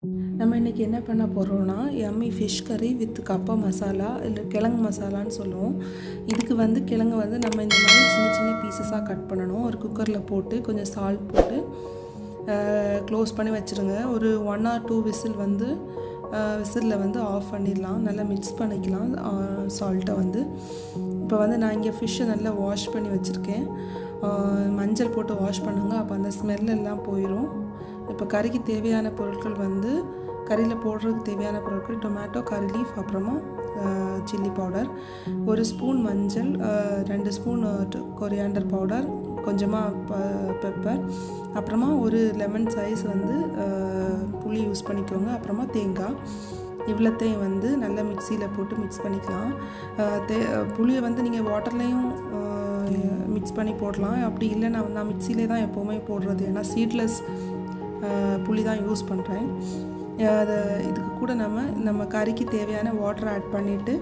நம்ம இன்றைக்கி என்ன பண்ண போகிறோம்னா எம்மி ஃபிஷ் கறி வித் கப்பா மசாலா இல்லை கிழங்கு மசாலான்னு சொல்லுவோம் இதுக்கு வந்து கிழங்கு வந்து நம்ம இந்த மாதிரி சின்ன சின்ன பீசஸாக கட் பண்ணணும் ஒரு குக்கரில் போட்டு கொஞ்சம் சால்ட் போட்டு க்ளோஸ் பண்ணி வச்சுருங்க ஒரு ஒன் ஆர் டூ விசில் வந்து விசிலில் வந்து ஆஃப் பண்ணிடலாம் நல்லா மிக்ஸ் பண்ணிக்கலாம் சால்ட்டை வந்து இப்போ வந்து நான் இங்கே ஃபிஷ்ஷை நல்லா வாஷ் பண்ணி வச்சுருக்கேன் மஞ்சள் போட்டு வாஷ் பண்ணுங்க அப்போ அந்த ஸ்மெல் எல்லாம் போயிடும் இப்போ கறிக்கு தேவையான பொருட்கள் வந்து கறியில் போடுறதுக்கு தேவையான பொருட்கள் டொமேட்டோ கறி லீஃப் அப்புறமா சில்லி பவுடர் ஒரு ஸ்பூன் மஞ்சள் ரெண்டு ஸ்பூன் கொரியாண்டர் பவுடர் கொஞ்சமாக பெப்பர் அப்புறமா ஒரு லெமன் சைஸ் வந்து புளி யூஸ் பண்ணிக்கோங்க அப்புறமா தேங்காய் இவ்வளோத்தையும் வந்து நல்லா மிக்சியில் போட்டு மிக்ஸ் பண்ணிக்கலாம் தே புளியை வந்து நீங்கள் வாட்டர்லேயும் மிக்ஸ் பண்ணி போடலாம் அப்படி இல்லை நான் நான் மிக்சிலே தான் எப்போவுமே போடுறது ஏன்னா சீட்லெஸ் புளி தான் யூஸ் பண்ணுறேன் அதை இதுக்கு கூட நம்ம நம்ம கறிக்கு தேவையான வாட்டர் ஆட் பண்ணிவிட்டு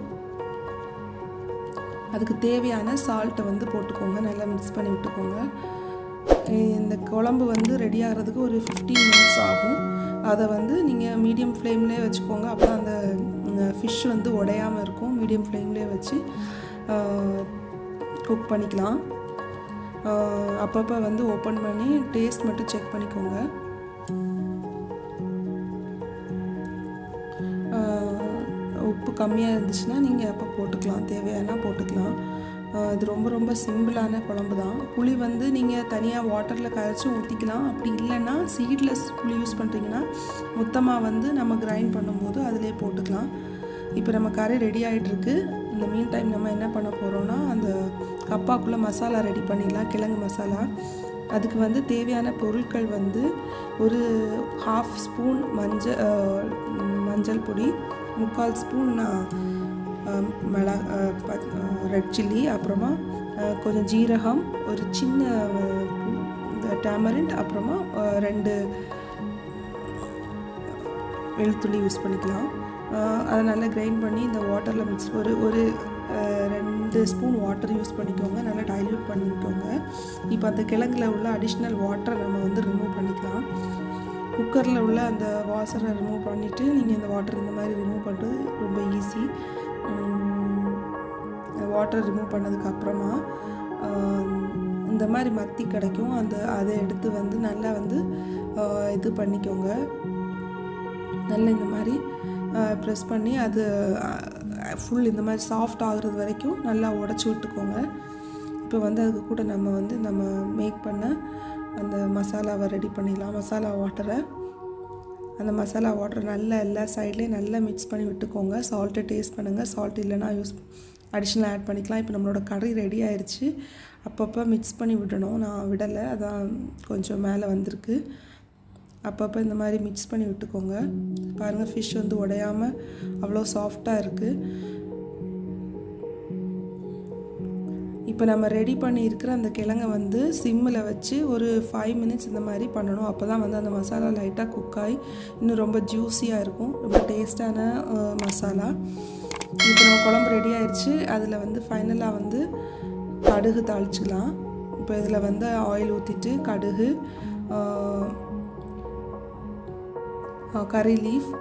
அதுக்கு தேவையான சால்ட்டை வந்து போட்டுக்கோங்க நல்லா மிக்ஸ் பண்ணி விட்டுக்கோங்க இந்த குழம்பு வந்து ரெடி ஆகிறதுக்கு ஒரு ஃபிஃப்டீன் மினிட்ஸ் ஆகும் அதை வந்து நீங்கள் மீடியம் ஃப்ளேம்லேயே வச்சுக்கோங்க அப்போ அந்த ஃபிஷ் வந்து உடையாமல் இருக்கும் மீடியம் ஃப்ளேம்லேயே வச்சு குக் பண்ணிக்கலாம் அப்பப்போ வந்து ஓப்பன் பண்ணி டேஸ்ட் மட்டும் செக் பண்ணிக்கோங்க உப்பு கம்மியாக இருந்துச்சுன்னா நீங்கள் அப்போ போட்டுக்கலாம் தேவையானா போட்டுக்கலாம் இது ரொம்ப ரொம்ப சிம்பிளான குழம்பு தான் புளி வந்து நீங்கள் தனியாக வாட்டரில் கரைச்சி ஊற்றிக்கலாம் அப்படி இல்லைன்னா சீட்லெஸ் புளி யூஸ் பண்ணுறீங்கன்னா மொத்தமாக வந்து நம்ம கிரைண்ட் பண்ணும்போது அதிலே போட்டுக்கலாம் இப்போ நம்ம கறி ரெடி ஆகிட்டுருக்கு இந்த மீன் டைம் நம்ம என்ன பண்ண போகிறோன்னா அந்த கப்பாக்குள்ளே மசாலா ரெடி பண்ணிடலாம் கிழங்கு மசாலா அதுக்கு வந்து தேவையான பொருட்கள் வந்து ஒரு ஹாஃப் ஸ்பூன் மஞ்சள் மஞ்சள் பொடி முக்கால் ஸ்பூன் மிளகா ரெட் சில்லி அப்புறமா கொஞ்சம் ஜீரகம் ஒரு சின்ன டேமரிண்ட் அப்புறமா ரெண்டு வெளுத்துள்ளி யூஸ் பண்ணிக்கலாம் அதை நல்லா கிரைண்ட் பண்ணி இந்த வாட்டரில் மிக்ஸ் ஒரு ஒரு ரெண்டு ஸ்பூன் வாட்டர் யூஸ் பண்ணிக்கோங்க நல்லா டைல்யூட் பண்ணிக்கோங்க இப்போ அந்த கிழங்குல உள்ள அடிஷ்னல் வாட்டரை நம்ம வந்து ரிமூவ் பண்ணிக்கலாம் குக்கரில் உள்ள அந்த வாசரை ரிமூவ் பண்ணிவிட்டு நீங்கள் இந்த வாட்டர் இந்த மாதிரி ரிமூவ் பண்ணுறது ரொம்ப ஈஸி வாட்டர் ரிமூவ் பண்ணதுக்கு அப்புறமா இந்த மாதிரி மத்தி கிடைக்கும் அந்த அதை எடுத்து வந்து நல்லா வந்து இது பண்ணிக்கோங்க நல்லா இந்த மாதிரி ப்ரெஸ் பண்ணி அது ஃபுல் இந்த மாதிரி சாஃப்ட் ஆகுறது வரைக்கும் நல்லா உடச்சி விட்டுக்கோங்க இப்போ வந்து அதுக்கு கூட நம்ம வந்து நம்ம மேக் பண்ண அந்த மசாலாவை ரெடி பண்ணிடலாம் மசாலா வாட்டரை அந்த மசாலா வாட்டர் நல்லா எல்லா சைட்லேயும் நல்லா மிக்ஸ் பண்ணி விட்டுக்கோங்க சால்ட்டை டேஸ்ட் பண்ணுங்கள் சால்ட் இல்லைனா யூஸ் அடிஷ்னல் ஆட் பண்ணிக்கலாம் இப்போ நம்மளோட கறி ரெடி ஆயிடுச்சு அப்பப்போ மிக்ஸ் பண்ணி விடணும் நான் விடலை அதான் கொஞ்சம் மேலே வந்திருக்கு அப்பப்போ இந்த மாதிரி மிக்ஸ் பண்ணி விட்டுக்கோங்க பாருங்கள் ஃபிஷ் வந்து உடையாமல் அவ்வளோ சாஃப்டாக இருக்குது இப்போ நம்ம ரெடி பண்ணி இருக்கிற அந்த கிழங்கை வந்து சிம்மில் வச்சு ஒரு ஃபைவ் மினிட்ஸ் இந்த மாதிரி பண்ணணும் அப்போ தான் வந்து அந்த மசாலா லைட்டாக குக் ஆகி இன்னும் ரொம்ப ஜூஸியாக இருக்கும் ரொம்ப டேஸ்டான மசாலா இப்போ நம்ம குழம்பு ரெடி ஆயிடுச்சு அதில் வந்து ஃபைனலாக வந்து கடுகு தாளிச்சிக்கலாம் இப்போ இதில் வந்து ஆயில் ஊற்றிட்டு கடுகு கறி லீஃப்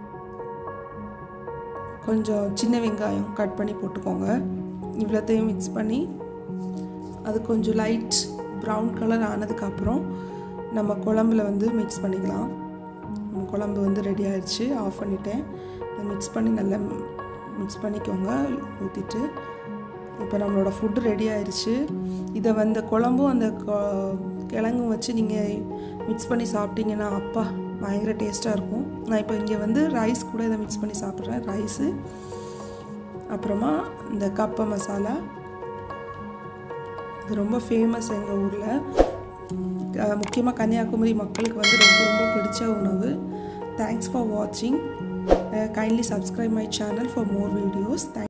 கொஞ்சம் சின்ன வெங்காயம் கட் பண்ணி போட்டுக்கோங்க இவ்வளோத்தையும் மிக்ஸ் பண்ணி அது கொஞ்சம் லைட் ப்ரௌன் கலர் ஆனதுக்கப்புறம் நம்ம குழம்புல வந்து மிக்ஸ் பண்ணிக்கலாம் நம்ம குழம்பு வந்து ரெடி ஆயிடுச்சு ஆஃப் பண்ணிட்டேன் இதை மிக்ஸ் பண்ணி நல்லா மிக்ஸ் பண்ணிக்கோங்க ஊற்றிட்டு இப்போ நம்மளோட ஃபுட்டு ரெடி ஆயிடுச்சு இதை வந்து குழம்பும் அந்த கிழங்கும் வச்சு நீங்கள் மிக்ஸ் பண்ணி சாப்பிட்டீங்கன்னா அப்பா பயங்கர டேஸ்ட்டாக இருக்கும் நான் இப்போ இங்கே வந்து ரைஸ் கூட இதை மிக்ஸ் பண்ணி சாப்பிட்றேன் ரைஸு அப்புறமா இந்த கப்பை மசாலா இது ரொம்ப ஃபேமஸ் எங்கள் ஊரில் முக்கியமாக கன்னியாகுமரி மக்களுக்கு வந்து ரொம்ப ரொம்ப பிடிச்ச உணவு தேங்க்ஸ் ஃபார் வாட்சிங் kindly subscribe my channel for more videos thank